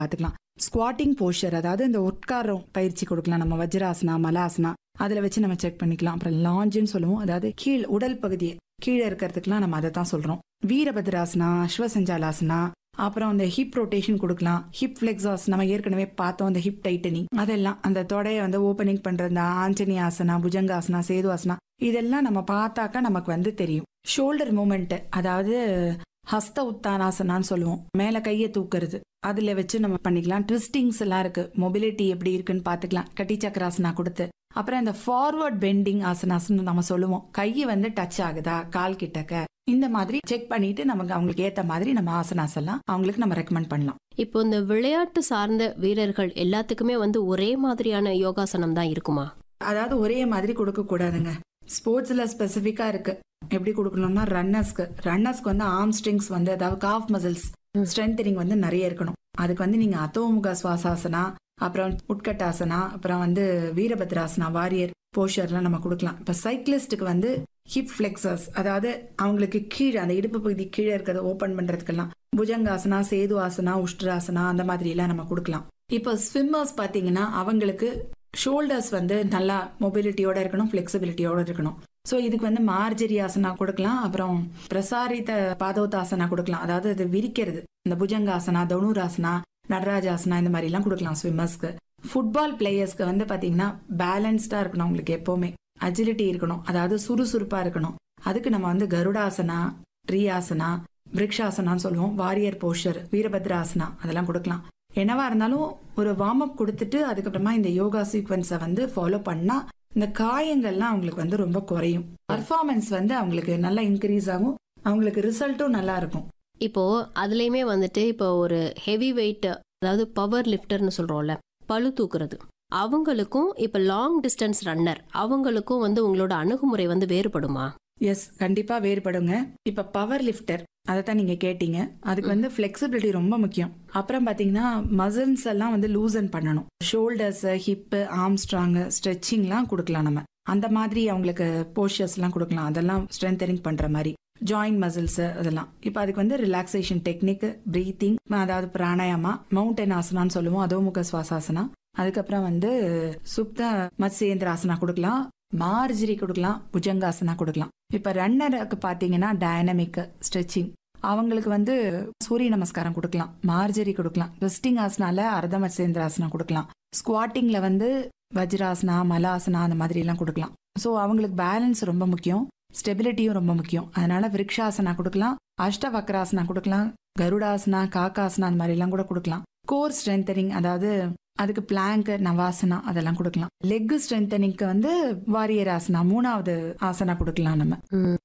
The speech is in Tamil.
பார்த்துக்கலாம் ஸ்குவாட்டிங் போஸ்டர் அதாவது இந்த உட்காரம் பயிற்சி கொடுக்கலாம் நம்ம வஜ்ராசனா மலாசனா அதில் வச்சு நம்ம செக் பண்ணிக்கலாம் அப்புறம் லாஞ்சுன்னு சொல்லுவோம் அதாவது கீழ் உடல் பகுதியை கீழே இருக்கிறதுக்குலாம் நம்ம அதை தான் சொல்கிறோம் வீரபத்ராசனா அஸ்வசஞ்சாலாசனா அப்புறம் அந்த ஹிப் ரொட்டேஷன் கொடுக்கலாம் ஹிப் ஃபிளெக்ஸாஸ் நம்ம ஏற்கனவே பார்த்தோம் அந்த ஹிப் டைட்டனிங் அதெல்லாம் அந்த தொடையை வந்து ஓப்பனிங் பண்ற இந்த ஆஞ்சனி ஆசனா புஜங்காசனா சேது ஆசனா இதெல்லாம் நம்ம பார்த்தாக்கா நமக்கு வந்து தெரியும் ஷோல்டர் மூமெண்ட் அதாவது ஹஸ்த உத்தானாசனான்னு சொல்லுவோம் மேல கையை தூக்குறது அதுல வச்சு நம்ம பண்ணிக்கலாம் ட்விஸ்டிங்ஸ் எல்லாம் இருக்கு மொபிலிட்டி எப்படி இருக்குன்னு பாத்துக்கலாம் கட்டி சக்கராசனா கொடுத்து அப்புறம் இந்த ஃபார்வர்ட் பெண்டிங் ஆசனாஸ்னு நம்ம சொல்லுவோம் கையை வந்து டச் ஆகுதா கால் கிட்டக்க இந்த மாதிரி செக் பண்ணிட்டு நமக்கு அவங்களுக்கு ஏத்த மாதிரி நம்ம ஆசனாஸ் எல்லாம் அவங்களுக்கு நம்ம ரெக்கமெண்ட் பண்ணலாம் இப்போ இந்த விளையாட்டு சார்ந்த வீரர்கள் எல்லாத்துக்குமே வந்து ஒரே மாதிரியான யோகாசனம் தான் இருக்குமா அதாவது ஒரே மாதிரி கொடுக்க கூடாதுங்க ஸ்போர்ட்ஸ்ல ஸ்பெசிஃபிக்கா இருக்கு எப்படி கொடுக்கணும்னா ரன்னர்ஸ்க்கு ரன்னர்ஸ்க்கு வந்து ஆர்ம் ஸ்ட்ரிங்ஸ் வந்து அதாவது காஃப் மசில்ஸ் ம். ஸ்ட்ரென்தனிங் வந்து நிறைய இருக்கணும் அதுக்கு வந்து நீங்க அதோமுக சுவாசாசனா அப்புறம் உட்கட்டாசனா அப்புறம் வந்து வீரபத்ராசனா வாரியர் போஷர்லாம் நம்ம கொடுக்கலாம் இப்ப சைக்கிளிஸ்டுக்கு வந்து ஹிப் ஃபிளெக்சர்ஸ் அதாவது அவங்களுக்கு கீழே அந்த இடுப்பு பகுதி கீழே இருக்கிறத ஓபன் பண்றதுக்கெல்லாம் புஜங்காசனா சேது ஆசனா உஷ்டராசனா அந்த மாதிரி எல்லாம் நம்ம கொடுக்கலாம் இப்போ ஸ்விம்மர்ஸ் பாத்தீங்கன்னா அவங்களுக்கு ஷோல்டர்ஸ் வந்து நல்லா மொபிலிட்டியோட இருக்கணும் ஃபிளெக்சிபிலிட்டியோட இருக்கணும் ஸோ இதுக்கு வந்து மார்ஜரி ஆசனா கொடுக்கலாம் அப்புறம் பிரசாரித்த பாதோத்தாசனா கொடுக்கலாம் அதாவது அது விரிக்கிறது இந்த புஜங்காசனா தனுராசனா நடராஜாசனா இந்த மாதிரி எல்லாம் கொடுக்கலாம் ஸ்விம்மர்ஸ்க்கு ஃபுட்பால் பிளேயர்ஸ்க்கு வந்து பாத்தீங்கன்னா பேலன்ஸ்டா இருக்கணும் உங்களுக்கு எப்பவுமே அஜிலிட்டி இருக்கணும் அதாவது சுறுசுறுப்பா இருக்கணும் அதுக்கு நம்ம வந்து கருடாசனா ட்ரீயாசனா விரக்ஷாசனான்னு சொல்லுவோம் வாரியர் போஷர் வீரபத்ராசனா அதெல்லாம் கொடுக்கலாம் என்னவா இருந்தாலும் ஒரு வார்ம் அப் கொடுத்துட்டு அதுக்கப்புறமா இந்த யோகா சீக்வன்ஸை வந்து ஃபாலோ பண்ணா இந்த காயங்கள்லாம் அவங்களுக்கு வந்து ரொம்ப குறையும் பர்ஃபார்மன்ஸ் வந்து அவங்களுக்கு நல்லா இன்க்ரீஸ் ஆகும் அவங்களுக்கு ரிசல்ட்டும் நல்லா இருக்கும் இப்போ அதுலயுமே வந்துட்டு இப்போ ஒரு ஹெவி வெயிட் அதாவது பவர் லிஃப்டர்னு சொல்றோம்ல பளு தூக்குறது அவங்களுக்கும் இப்போ லாங் டிஸ்டன்ஸ் ரன்னர் அவங்களுக்கும் வந்து உங்களோட அணுகுமுறை வந்து வேறுபடுமா எஸ் கண்டிப்பா வேறுபடுங்க இப்ப பவர் லிஃப்டர் அதை தான் நீங்க கேட்டீங்க அதுக்கு வந்து ஃபிளெக்சிபிலிட்டி ரொம்ப முக்கியம் அப்புறம் பாத்தீங்கன்னா மசில்ஸ் எல்லாம் வந்து லூசன் பண்ணணும் ஷோல்டர்ஸ் ஹிப்பு ஆர்ம் ஸ்ட்ராங் ஸ்ட்ரெச்சிங்லாம் கொடுக்கலாம் நம்ம அந்த மாதிரி அவங்களுக்கு போஸ்டர்ஸ் எல்லாம் கொடுக்கலாம் அதெல்லாம் ஸ்ட்ரென்தனிங் பண்ற மாதிரி ஜாயிண்ட் மசில்ஸ் அதெல்லாம் இப்போ அதுக்கு வந்து ரிலாக்ஸேஷன் டெக்னிக் பிரீத்திங் அதாவது பிராணாயாமா மவுண்டன் ஆசனான்னு சொல்லுவோம் அதோமுக சுவாசாசனா அதுக்கப்புறம் வந்து சுப்த மத்ஸ்யேந்திராசனா கொடுக்கலாம் மார்ஜரி கொடுக்கலாம் புஜங்காசனா கொடுக்கலாம் இப்ப ரன்னருக்கு பாத்தீங்கன்னா டைனமிக் ஸ்ட்ரெச்சிங் அவங்களுக்கு வந்து சூரிய நமஸ்காரம் கொடுக்கலாம் மார்ஜரி கொடுக்கலாம் ட்விஸ்டிங் ஆசனால அர்த்த மத்ஸ்யேந்திராசனா கொடுக்கலாம் ஸ்குவாட்டிங்ல வந்து வஜ்ராசனா மலாசனா அந்த மாதிரி எல்லாம் கொடுக்கலாம் ஸோ அவங்களுக்கு பேலன்ஸ் ரொம்ப முக்கியம் ஸ்டெபிலிட்டியும் ரொம்ப முக்கியம் அதனால விரக்ஷாசனா கொடுக்கலாம் அஷ்டவக்ராசனா கொடுக்கலாம் கருடாசனா காக்காசனா அந்த மாதிரி எல்லாம் கூட கொடுக்கலாம் கோர் ஸ்ட்ரென்தனிங் அதாவது அதுக்கு பிளாங்க் நவாசனா அதெல்லாம் கொடுக்கலாம் லெக் ஸ்ட்ரென்தனிங்க்கு வந்து வாரியர் ஆசனா மூணாவது ஆசனா கொடுக்கலாம் நம்ம ம்.